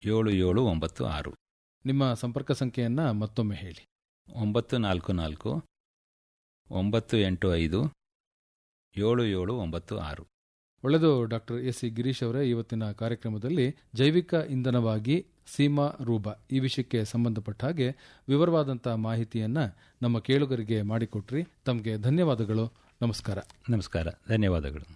ಏಳು ಏಳು ಒಂಬತ್ತು ಆರು ನಿಮ್ಮ ಸಂಪರ್ಕ ಸಂಖ್ಯೆಯನ್ನು ಮತ್ತೊಮ್ಮೆ ಹೇಳಿ ಒಂಬತ್ತು ನಾಲ್ಕು ನಾಲ್ಕು ಒಂಬತ್ತು ಎಂಟು ಐದು ಏಳು ಏಳು ಒಂಬತ್ತು ಆರು ಒಳ್ಳೆಯದು ಡಾಕ್ಟರ್ ಎಸ್ ಸಿ ಗಿರೀಶ್ ಅವರೇ ಇವತ್ತಿನ ಕಾರ್ಯಕ್ರಮದಲ್ಲಿ ಜೈವಿಕ ಇಂಧನವಾಗಿ ಸೀಮಾ ರೂಪ ಈ ವಿಷಯಕ್ಕೆ ಸಂಬಂಧಪಟ್ಟ ಹಾಗೆ ವಿವರವಾದಂಥ ಮಾಹಿತಿಯನ್ನ ನಮ್ಮ ಕೇಳುಗರಿಗೆ ಮಾಡಿಕೊಟ್ರಿ ತಮಗೆ ಧನ್ಯವಾದಗಳು ನಮಸ್ಕಾರ ನಮಸ್ಕಾರ ಧನ್ಯವಾದಗಳು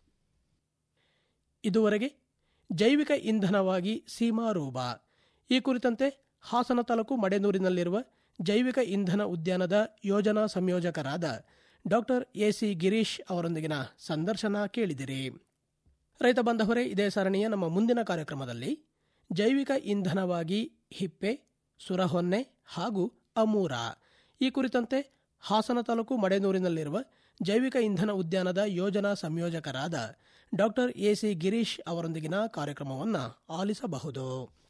ಇದುವರೆಗೆ ಜೈವಿಕ ಇಂಧನವಾಗಿ ಸೀಮಾರೂಪ ಈ ಕುರಿತಂತೆ ಹಾಸನ ತಾಲೂಕು ಮಡೆನೂರಿನಲ್ಲಿರುವ ಜೈವಿಕ ಇಂಧನ ಉದ್ಯಾನದ ಯೋಜನಾ ಸಂಯೋಜಕರಾದ ಡಾಕ್ಟರ್ ಎಸಿ ಗಿರೀಶ್ ಅವರೊಂದಿಗಿನ ಸಂದರ್ಶನ ಕೇಳಿದಿರಿ ರೈತ ಬಾಂಧವರೇ ಇದೇ ಸರಣಿಯ ನಮ್ಮ ಮುಂದಿನ ಕಾರ್ಯಕ್ರಮದಲ್ಲಿ ಜೈವಿಕ ಇಂಧನವಾಗಿ ಹಿಪ್ಪೆ ಸುರಹೊನ್ನೆ ಹಾಗೂ ಅಮೂರ ಈ ಕುರಿತಂತೆ ಹಾಸನ ತಾಲೂಕು ಮಡೆನೂರಿನಲ್ಲಿರುವ ಜೈವಿಕ ಇಂಧನ ಉದ್ಯಾನದ ಯೋಜನಾ ಸಂಯೋಜಕರಾದ ಡಾಕ್ಟರ್ ಎಸಿ ಗಿರೀಶ್ ಅವರೊಂದಿಗಿನ ಕಾರ್ಯಕ್ರಮವನ್ನು ಆಲಿಸಬಹುದು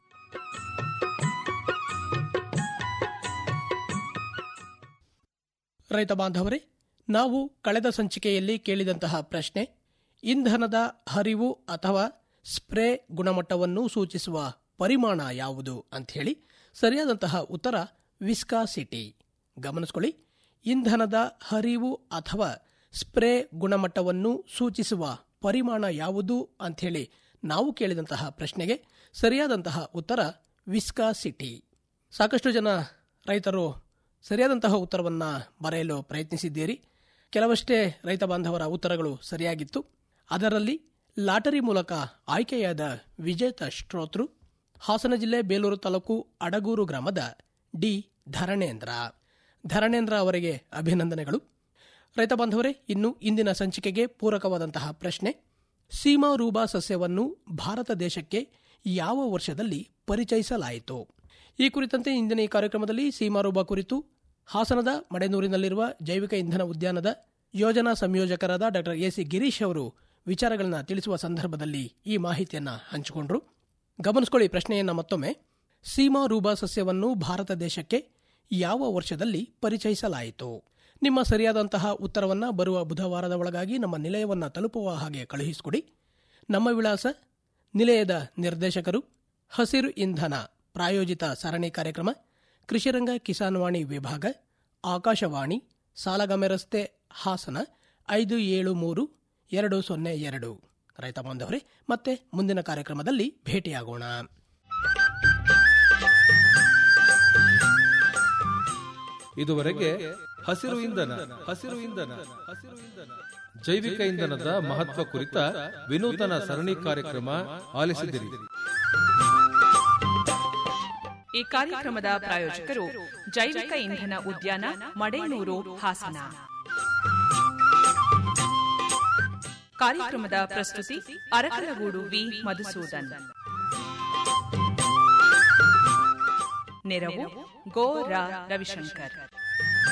ರೈತ ಬಾಂಧವರೇ ನಾವು ಕಳೆದ ಸಂಚಿಕೆಯಲ್ಲಿ ಕೇಳಿದಂತಹ ಪ್ರಶ್ನೆ ಇಂಧನದ ಹರಿವು ಅಥವಾ ಸ್ಪ್ರೇ ಗುಣಮಟ್ಟವನ್ನು ಸೂಚಿಸುವ ಪರಿಮಾಣ ಯಾವುದು ಅಂತ ಹೇಳಿ ಸರಿಯಾದಂತಹ ಉತ್ತರ ವಿಸ್ಕಾಸಿಟಿ ಗಮನಿಸ್ಕೊಳ್ಳಿ ಇಂಧನದ ಹರಿವು ಅಥವಾ ಸ್ಪ್ರೇ ಗುಣಮಟ್ಟವನ್ನು ಸೂಚಿಸುವ ಪರಿಮಾಣ ಯಾವುದು ಅಂಥೇಳಿ ನಾವು ಕೇಳಿದಂತಹ ಪ್ರಶ್ನೆಗೆ ಸರಿಯಾದಂತಹ ಉತ್ತರ ವಿಸ್ಕಾಸಿಟಿ ಸಾಕಷ್ಟು ಜನ ರೈತರು ಸರಿಯಾದಂತಹ ಉತ್ತರವನ್ನು ಬರೆಯಲು ಪ್ರಯತ್ನಿಸಿದ್ದೀರಿ ಕೆಲವಷ್ಟೇ ರೈತ ಬಾಂಧವರ ಉತ್ತರಗಳು ಸರಿಯಾಗಿತ್ತು ಅದರಲ್ಲಿ ಲಾಟರಿ ಮೂಲಕ ಆಯ್ಕೆಯಾದ ವಿಜೇತ ಶ್ರೋತೃ ಹಾಸನ ಜಿಲ್ಲೆ ಬೇಲೂರು ತಾಲೂಕು ಅಡಗೂರು ಗ್ರಾಮದ ಡಿ ಧರಣೇಂದ್ರ ಧರಣೇಂದ್ರ ಅವರಿಗೆ ಅಭಿನಂದನೆಗಳು ರೈತ ಬಾಂಧವರೇ ಇನ್ನು ಇಂದಿನ ಸಂಚಿಕೆಗೆ ಪೂರಕವಾದಂತಹ ಪ್ರಶ್ನೆ ಸೀಮಾರೂಬಾ ಸಸ್ಯವನ್ನು ಭಾರತ ದೇಶಕ್ಕೆ ಯಾವ ವರ್ಷದಲ್ಲಿ ಪರಿಚಯಿಸಲಾಯಿತು ಈ ಕುರಿತಂತೆ ಇಂದಿನ ಈ ಕಾರ್ಯಕ್ರಮದಲ್ಲಿ ಸೀಮಾರೂಬಾ ಕುರಿತು ಹಾಸನದ ಮಡೆನೂರಿನಲ್ಲಿರುವ ಜೈವಿಕ ಇಂಧನ ಉದ್ಯಾನದ ಯೋಜನಾ ಸಂಯೋಜಕರಾದ ಡಾಕ್ಟರ್ ಎಸಿ ಗಿರೀಶ್ ಅವರು ವಿಚಾರಗಳನ್ನು ತಿಳಿಸುವ ಸಂದರ್ಭದಲ್ಲಿ ಈ ಮಾಹಿತಿಯನ್ನ ಹಂಚಿಕೊಂಡ್ರು ಗಮನಿಸಿಕೊಳ್ಳಿ ಪ್ರಶ್ನೆಯನ್ನ ಮತ್ತೊಮ್ಮೆ ಸೀಮಾರೂಬಾ ಸಸ್ಯವನ್ನು ಭಾರತ ದೇಶಕ್ಕೆ ಯಾವ ವರ್ಷದಲ್ಲಿ ಪರಿಚಯಿಸಲಾಯಿತು ನಿಮ್ಮ ಸರಿಯಾದಂತಹ ಉತ್ತರವನ್ನ ಬರುವ ಬುಧವಾರದ ಒಳಗಾಗಿ ನಮ್ಮ ನಿಲಯವನ್ನ ತಲುಪುವ ಹಾಗೆ ಕಳುಹಿಸಿಕೊಡಿ ನಮ್ಮ ವಿಳಾಸ ನಿಲಯದ ನಿರ್ದೇಶಕರು ಹಸಿರು ಇಂಧನ ಪ್ರಾಯೋಜಿತ ಸರಣಿ ಕಾರ್ಯಕ್ರಮ ಕೃಷಿರಂಗ ಕಿಸಾನ್ವಾಣಿ ವಿಭಾಗ ಆಕಾಶವಾಣಿ ಸಾಲಗಾಮೆ ರಸ್ತೆ ಹಾಸನ ಐದು ಏಳು ಮೂರು ಎರಡು ಸೊನ್ನೆ ಎರಡು ರೈತ ಬಾಂಧವರೇ ಮತ್ತೆ ಮುಂದಿನ ಕಾರ್ಯಕ್ರಮದಲ್ಲಿ ಭೇಟಿಯಾಗೋಣ ಇದುವರೆಗೆ ಹಸಿರು ಇಂಧನ ಹಸಿರು ಇಂಧನ ಹಸಿರು ಇಂಧನ ಜೈವಿಕ ಇಂಧನದ ಮಹತ್ವ ಕುರಿತ ವಿನೂತನ ಸರಣಿ ಕಾರ್ಯಕ್ರಮ ಆಲಿಸಿದಿರಿ ಈ ಕಾರ್ಯಕ್ರಮದ ಪ್ರಾಯೋಜಕರು ಜೈವಿಕ ಇಂಧನ ಉದ್ಯಾನ ಮಡೇನೂರು ಹಾಸನ ಕಾರ್ಯಕ್ರಮದ ಪ್ರಸ್ತುತಿ ಅರಕಲಗೂಡು ವಿ ಮಧುಸೂದನ್ ನೆರವು ಗೋ ರಾ ರವಿಶಂಕರ್